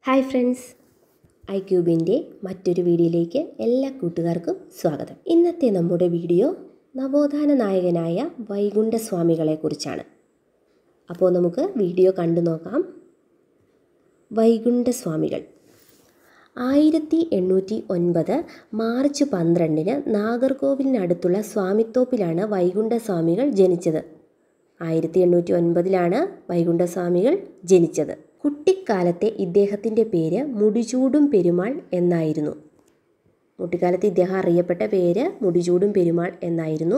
hi friends ഐ ക്യൂബിൻ്റെ മറ്റൊരു വീഡിയോയിലേക്ക് എല്ലാ കൂട്ടുകാർക്കും സ്വാഗതം ഇന്നത്തെ നമ്മുടെ വീഡിയോ നവോത്ഥാന നായകനായ വൈകുണ്ഠസ്വാമികളെക്കുറിച്ചാണ് അപ്പോൾ നമുക്ക് വീഡിയോ കണ്ടു നോക്കാം വൈകുണ്ഠസ്വാമികൾ ആയിരത്തി എണ്ണൂറ്റി ഒൻപത് മാർച്ച് പന്ത്രണ്ടിന് നാഗർകോവിലിനടുത്തുള്ള സ്വാമിത്തോപ്പിലാണ് വൈകുണ്ഠസ്വാമികൾ ജനിച്ചത് ആയിരത്തി എണ്ണൂറ്റി ഒൻപതിലാണ് വൈകുണ്ഠസ്വാമികൾ ജനിച്ചത് കുട്ടിക്കാലത്തെ ഇദ്ദേഹത്തിൻ്റെ പേര് മുടിചൂടും പെരുമാൾ എന്നായിരുന്നു കുട്ടിക്കാലത്ത് ഇദ്ദേഹം അറിയപ്പെട്ട പേര് മുടിചൂടും പെരുമാൾ എന്നായിരുന്നു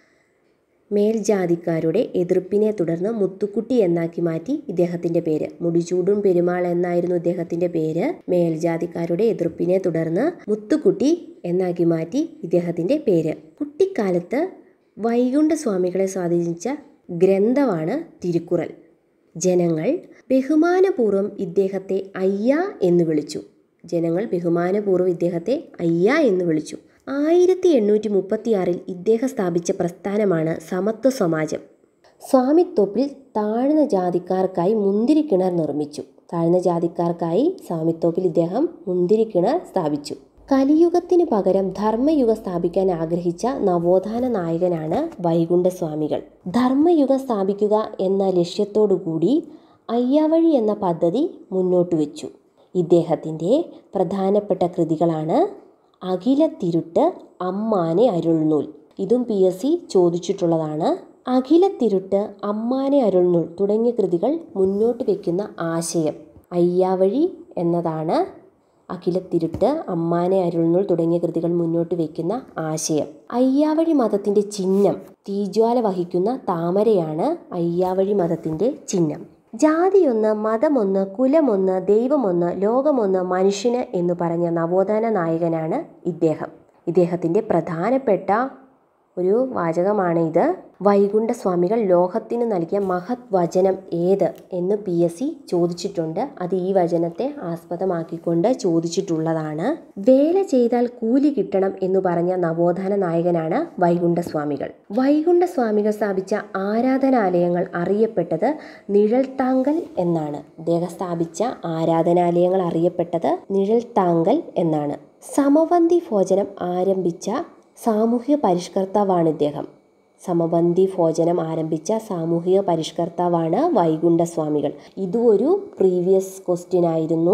മേൽജാതിക്കാരുടെ എതിർപ്പിനെ തുടർന്ന് മുത്തുക്കുട്ടി എന്നാക്കി മാറ്റി ഇദ്ദേഹത്തിൻ്റെ പേര് മുടിചൂടും പെരുമാൾ എന്നായിരുന്നു ഇദ്ദേഹത്തിൻ്റെ പേര് മേൽജാതിക്കാരുടെ എതിർപ്പിനെ തുടർന്ന് മുത്തുക്കുട്ടി എന്നാക്കി മാറ്റി ഇദ്ദേഹത്തിൻ്റെ പേര് കുട്ടിക്കാലത്ത് വൈകുണ്ഠ സ്വാമികളെ സ്വാധീനിച്ച ഗ്രന്ഥമാണ് തിരുക്കുറൽ ജനങ്ങൾ ബഹുമാനപൂർവ്വം ഇദ്ദേഹത്തെ അയ്യ എന്ന് വിളിച്ചു ജനങ്ങൾ ബഹുമാനപൂർവ്വം ഇദ്ദേഹത്തെ അയ്യ എന്ന് വിളിച്ചു ആയിരത്തി എണ്ണൂറ്റി മുപ്പത്തിയാറിൽ ഇദ്ദേഹം സ്ഥാപിച്ച പ്രസ്ഥാനമാണ് സമത്വ സമാജം സ്വാമിത്തോപ്പിൽ താഴ്ന്ന ജാതിക്കാർക്കായി മുന്തിരിക്കിണർ നിർമ്മിച്ചു താഴ്ന്ന ജാതിക്കാർക്കായി സ്വാമിത്തോപ്പിൽ ഇദ്ദേഹം മുന്തിരിക്കിണർ സ്ഥാപിച്ചു കലിയുഗത്തിന് പകരം ധർമ്മയുഗം സ്ഥാപിക്കാൻ ആഗ്രഹിച്ച നവോത്ഥാന നായകനാണ് വൈകുണ്ഠസ്വാമികൾ ധർമ്മയുഗം സ്ഥാപിക്കുക എന്ന ലക്ഷ്യത്തോടുകൂടി അയ്യാവഴി എന്ന പദ്ധതി മുന്നോട്ട് വെച്ചു ഇദ്ദേഹത്തിൻ്റെ പ്രധാനപ്പെട്ട കൃതികളാണ് അഖില തിരുട്ട് അമ്മാനെ അരുൾനൂൽ ഇതും പി എസ് സി ചോദിച്ചിട്ടുള്ളതാണ് അഖില തിരുട്ട് അമ്മാനെ അരുൾനൂൽ തുടങ്ങിയ കൃതികൾ മുന്നോട്ട് വയ്ക്കുന്ന ആശയം അയ്യാവഴി എന്നതാണ് അഖിലത്തിരുട്ട് അമ്മാനെ അരുൾനൂൽ തുടങ്ങിയ കൃതികൾ മുന്നോട്ട് വയ്ക്കുന്ന ആശയം അയ്യാവഴി മതത്തിൻ്റെ ചിഹ്നം തീജ്വാല വഹിക്കുന്ന താമരയാണ് അയ്യാവഴി മതത്തിൻ്റെ ചിഹ്നം ജാതിയൊന്ന് മതമൊന്ന് കുലമൊന്ന് ദൈവമൊന്ന് ലോകമൊന്ന് മനുഷ്യന് എന്ന് പറഞ്ഞ നവോത്ഥാന നായകനാണ് ഇദ്ദേഹം ഇദ്ദേഹത്തിൻ്റെ പ്രധാനപ്പെട്ട ഒരു വാചകമാണ് ഇത് വൈകുണ്ഠസ്വാമികൾ ലോകത്തിന് നൽകിയ മഹത് വചനം ഏത് എന്ന് പി എസ് സി ചോദിച്ചിട്ടുണ്ട് അത് ഈ വചനത്തെ ആസ്പദമാക്കിക്കൊണ്ട് ചോദിച്ചിട്ടുള്ളതാണ് വേല ചെയ്താൽ കൂലി കിട്ടണം എന്ന് പറഞ്ഞ നവോത്ഥാന നായകനാണ് വൈകുണ്ഠസ്വാമികൾ വൈകുണ്ഠസ്വാമികൾ സ്ഥാപിച്ച ആരാധനാലയങ്ങൾ അറിയപ്പെട്ടത് നിഴൽത്താങ്കൽ എന്നാണ് അദ്ദേഹം സ്ഥാപിച്ച ആരാധനാലയങ്ങൾ അറിയപ്പെട്ടത് നിഴൽത്താങ്കൽ എന്നാണ് സമവന്തി ഭോജനം ആരംഭിച്ച സാമൂഹിക പരിഷ്കർത്താവാണ് ഇദ്ദേഹം സമബന്ധി ഭോജനം ആരംഭിച്ച സാമൂഹിക പരിഷ്കർത്താവാണ് വൈകുണ്ഠസ്വാമികൾ ഇതും ഒരു പ്രീവിയസ് ക്വസ്റ്റ്യൻ ആയിരുന്നു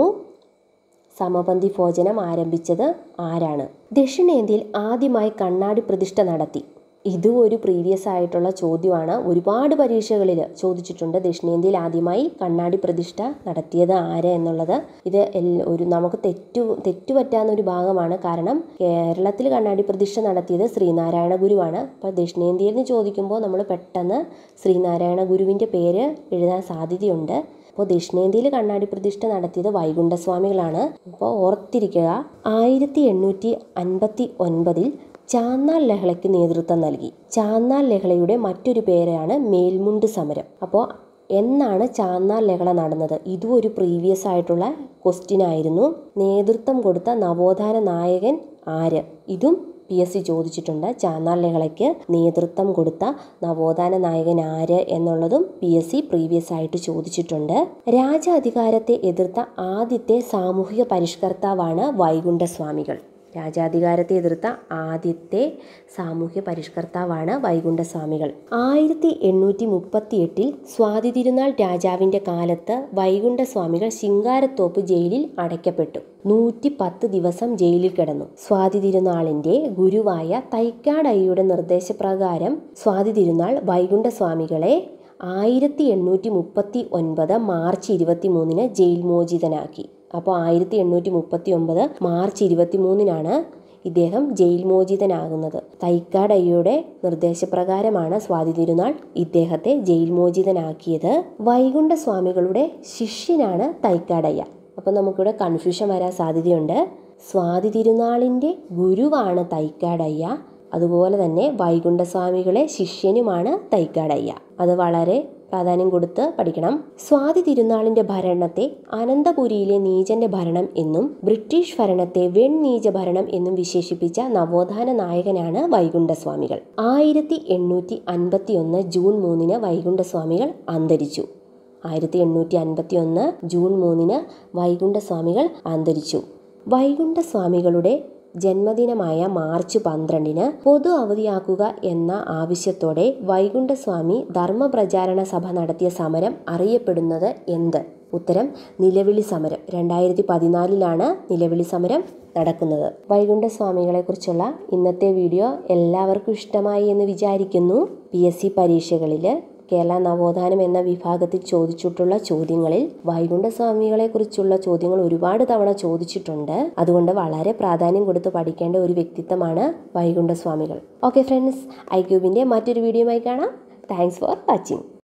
സമപന്തി ഭോജനം ആരംഭിച്ചത് ആരാണ് ദക്ഷിണേന്ത്യയിൽ ആദ്യമായി കണ്ണാടി പ്രതിഷ്ഠ നടത്തി ഇതും ഒരു പ്രീവിയസ് ആയിട്ടുള്ള ചോദ്യമാണ് ഒരുപാട് പരീക്ഷകളിൽ ചോദിച്ചിട്ടുണ്ട് ദക്ഷിണേന്ത്യയിൽ ആദ്യമായി കണ്ണാടി പ്രതിഷ്ഠ നടത്തിയത് ആര് എന്നുള്ളത് ഇത് ഒരു നമുക്ക് തെറ്റു തെറ്റുപറ്റാവുന്ന ഒരു ഭാഗമാണ് കാരണം കേരളത്തിൽ കണ്ണാടി പ്രതിഷ്ഠ നടത്തിയത് ശ്രീനാരായണ ഗുരുവാണ് അപ്പോൾ ദക്ഷിണേന്ത്യയിൽ നിന്ന് ചോദിക്കുമ്പോൾ നമ്മൾ പെട്ടെന്ന് ശ്രീനാരായണ ഗുരുവിൻ്റെ പേര് എഴുതാൻ സാധ്യതയുണ്ട് അപ്പോൾ ദക്ഷിണേന്ത്യയിൽ കണ്ണാടി പ്രതിഷ്ഠ നടത്തിയത് വൈകുണ്ഠസ്വാമികളാണ് അപ്പോൾ ഓർത്തിരിക്കുക ആയിരത്തി എണ്ണൂറ്റി അൻപത്തി ഒൻപതിൽ ചാന്നാർ ലഹളയ്ക്ക് നേതൃത്വം നൽകി ചാന്നാർ ലഹളയുടെ മറ്റൊരു പേരാണ് മേൽമുണ്ട് സമരം അപ്പോൾ എന്നാണ് ചാന്നാർ ലഹള നടന്നത് ഇതും ഒരു പ്രീവിയസ് ആയിട്ടുള്ള ക്വസ്റ്റ്യൻ ആയിരുന്നു നേതൃത്വം കൊടുത്ത നവോത്ഥാന നായകൻ ആര് ഇതും പി എസ് സി ചോദിച്ചിട്ടുണ്ട് ചാന്നാർ ലഹളയ്ക്ക് നേതൃത്വം കൊടുത്ത നവോത്ഥാന നായകൻ ആര് എന്നുള്ളതും പി എസ് സി പ്രീവിയസ് ആയിട്ട് ചോദിച്ചിട്ടുണ്ട് രാജാധികാരത്തെ എതിർത്ത ആദ്യത്തെ സാമൂഹിക പരിഷ്കർത്താവാണ് വൈകുണ്ഠസ്വാമികൾ രാജാധികാരത്തെ എതിർത്ത ആദ്യത്തെ സാമൂഹ്യ പരിഷ്കർത്താവാണ് വൈകുണ്ഠസ്വാമികൾ ആയിരത്തി എണ്ണൂറ്റി മുപ്പത്തി എട്ടിൽ സ്വാതി തിരുനാൾ രാജാവിൻ്റെ കാലത്ത് വൈകുണ്ഠസ്വാമികൾ ശിങ്കാരത്തോപ്പ് ജയിലിൽ അടയ്ക്കപ്പെട്ടു നൂറ്റി പത്ത് ദിവസം ജയിലിൽ കിടന്നു സ്വാതി തിരുനാളിൻ്റെ ഗുരുവായ തൈക്കാടയ്യയുടെ നിർദ്ദേശപ്രകാരം സ്വാതി തിരുനാൾ വൈകുണ്ഠസ്വാമികളെ ആയിരത്തി എണ്ണൂറ്റി മുപ്പത്തി ഒൻപത് മാർച്ച് ഇരുപത്തി മൂന്നിന് ജയിൽ മോചിതനാക്കി അപ്പോൾ ആയിരത്തി എണ്ണൂറ്റി മുപ്പത്തി ഒമ്പത് മാർച്ച് ഇരുപത്തി മൂന്നിനാണ് ഇദ്ദേഹം ജയിൽ മോചിതനാകുന്നത് തൈക്കാടയ്യയുടെ നിർദ്ദേശപ്രകാരമാണ് സ്വാതി തിരുനാൾ ഇദ്ദേഹത്തെ ജയിൽ മോചിതനാക്കിയത് വൈകുണ്ഠ സ്വാമികളുടെ ശിഷ്യനാണ് തൈക്കാടയ്യ അപ്പോൾ നമുക്കിവിടെ കൺഫ്യൂഷൻ വരാൻ സാധ്യതയുണ്ട് സ്വാതി തിരുനാളിൻ്റെ ഗുരുവാണ് തൈക്കാടയ്യ അതുപോലെ തന്നെ വൈകുണ്ഠസ്വാമികളെ ശിഷ്യനുമാണ് തൈക്കാടയ്യ അത് വളരെ പ്രാധാന്യം കൊടുത്ത് പഠിക്കണം സ്വാതി തിരുനാളിന്റെ ഭരണത്തെ അനന്തപുരിയിലെ നീചന്റെ ഭരണം എന്നും ബ്രിട്ടീഷ് ഭരണത്തെ വെണ്ണീച ഭരണം എന്നും വിശേഷിപ്പിച്ച നവോത്ഥാന നായകനാണ് വൈകുണ്ഠസ്വാമികൾ ആയിരത്തി എണ്ണൂറ്റി അൻപത്തി ഒന്ന് ജൂൺ മൂന്നിന് വൈകുണ്ഠസ്വാമികൾ അന്തരിച്ചു ആയിരത്തി എണ്ണൂറ്റി അൻപത്തി ഒന്ന് ജൂൺ മൂന്നിന് വൈകുണ്ഠസ്വാമികൾ അന്തരിച്ചു വൈകുണ്ഠസ്വാമികളുടെ ജന്മദിനമായ മാർച്ച് പന്ത്രണ്ടിന് പൊതു അവധിയാക്കുക എന്ന ആവശ്യത്തോടെ വൈകുണ്ഠസ്വാമി ധർമ്മപ്രചാരണ സഭ നടത്തിയ സമരം അറിയപ്പെടുന്നത് എന്ത് ഉത്തരം നിലവിളി സമരം രണ്ടായിരത്തി പതിനാലിലാണ് നിലവിളി സമരം നടക്കുന്നത് വൈകുണ്ഠസ്വാമികളെ കുറിച്ചുള്ള ഇന്നത്തെ വീഡിയോ എല്ലാവർക്കും ഇഷ്ടമായി എന്ന് വിചാരിക്കുന്നു പി എസ് സി പരീക്ഷകളിൽ കേരള നവോത്ഥാനം എന്ന വിഭാഗത്തിൽ ചോദിച്ചിട്ടുള്ള ചോദ്യങ്ങളിൽ വൈകുണ്ഠസ്വാമികളെ കുറിച്ചുള്ള ചോദ്യങ്ങൾ ഒരുപാട് തവണ ചോദിച്ചിട്ടുണ്ട് അതുകൊണ്ട് വളരെ പ്രാധാന്യം കൊടുത്ത് പഠിക്കേണ്ട ഒരു വ്യക്തിത്വമാണ് വൈകുണ്ഠസ്വാമികൾ ഓക്കെ ഫ്രണ്ട്സ് ഐ ക്യൂബിൻ്റെ മറ്റൊരു വീഡിയോയുമായി കാണാം താങ്ക്സ് ഫോർ വാച്ചിങ്